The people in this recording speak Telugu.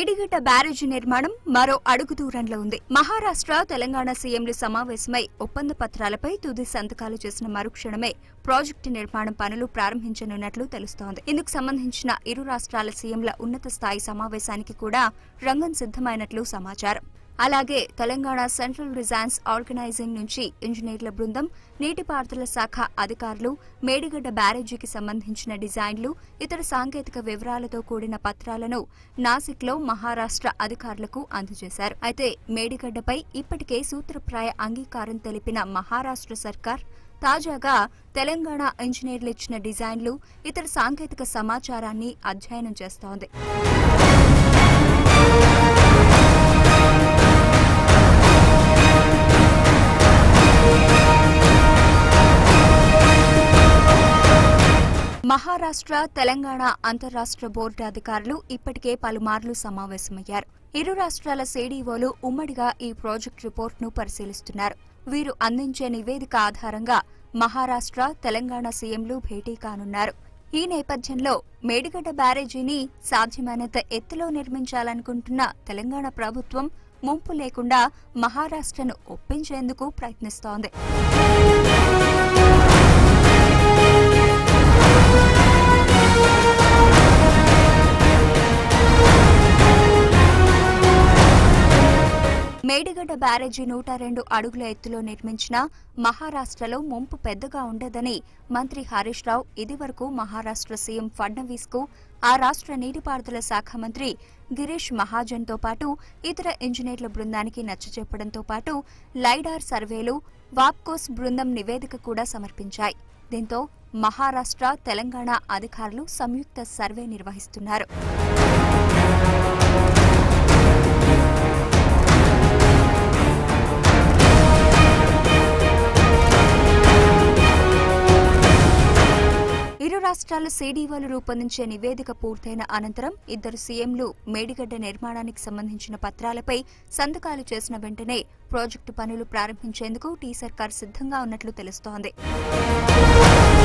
మేడిగడ్డ బ్యారేజీ నిర్మాణం మరో అడుగు దూరంలో ఉంది మహారాష్ట్ర తెలంగాణ సీఎంలు సమావేశమై ఒప్పంద పత్రాలపై తుది సంతకాలు చేసిన మరుక్షణమే ప్రాజెక్టు నిర్మాణం పనులు ప్రారంభించనున్నట్లు తెలుస్తోంది ఇందుకు సంబంధించిన ఇరు రాష్ట్రాల సీఎంల ఉన్నత స్థాయి సమావేశానికి కూడా రంగం సిద్ధమైనట్లు సమాచారం అలాగే తెలంగాణ సెంట్రల్ రిజాన్స్ ఆర్గనైజింగ్ నుంచి ఇంజనీర్ల బృందం నీటిపారుదల శాఖ అధికారులు మేడిగడ్డ బ్యారేజీకి సంబంధించిన డిజైన్లు ఇతర సాంకేతిక వివరాలతో కూడిన పత్రాలను నాసిక్లో మహారాష్ట్ర అధికారులకు అందజేశారు అయితే మేడిగడ్డపై ఇప్పటికే సూత్రప్రాయ అంగీకారం తెలిపిన మహారాష్ట్ర సర్కార్ తాజాగా తెలంగాణ ఇంజనీర్లు ఇచ్చిన డిజైన్లు ఇతర సాంకేతిక సమాచారాన్ని అధ్యయనం చేస్తోంది మహారాష్ట్ర తెలంగాణ అంతర్రాష్ట్ర బోర్డు అధికారులు ఇప్పటికే పలుమార్లు సమావేశమయ్యారు ఇరు రాష్ట్రాల సీడీఓలు ఉమ్మడిగా ఈ ప్రాజెక్ట్ రిపోర్ట్ను పరిశీలిస్తున్నారు వీరు అందించే నివేదిక ఆధారంగా మహారాష్ట్ర తెలంగాణ సీఎంలు భేటీ కానున్నారు ఈ నేపథ్యంలో మేడిగడ్డ బ్యారేజీని సాధ్యమైనంత ఎత్తులో నిర్మించాలనుకుంటున్న తెలంగాణ ప్రభుత్వం ముంపు లేకుండా మహారాష్ట్రను ఒప్పించేందుకు ప్రయత్నిస్తోంది మేడిగడ్డ బ్యారేజీ నూట రెండు అడుగుల ఎత్తులో నిర్మించిన మహారాష్ట్రలో ముంపు పెద్దగా ఉండదని మంత్రి హరీష్ రావు ఇదివరకు మహారాష్ట్ర సీఎం ఫడ్నవీస్ కు ఆ రాష్ట్ర నీటిపారుదల శాఖ మంత్రి గిరీష్ మహాజన్ తో పాటు ఇతర ఇంజనీర్ల బృందానికి నచ్చచెప్పడంతో పాటు లైడార్ సర్వేలు వాప్కోస్ బృందం నివేదిక కూడా సమర్పించాయి దీంతో మహారాష్ట్ర తెలంగాణ అధికారులు సంయుక్త సర్వే నిర్వహిస్తున్నారు ఇరు రాష్ట్రాల సీడీఓలు రూపొందించే నివేదిక పూర్తయిన అనంతరం ఇద్దరు సీఎంలు మేడిగడ్డ నిర్మాణానికి సంబంధించిన పత్రాలపై సంతకాలు చేసిన వెంటనే ప్రాజెక్టు పనులు ప్రారంభించేందుకు టీ సర్కార్ సిద్ధంగా ఉన్నట్లు తెలుస్తోంది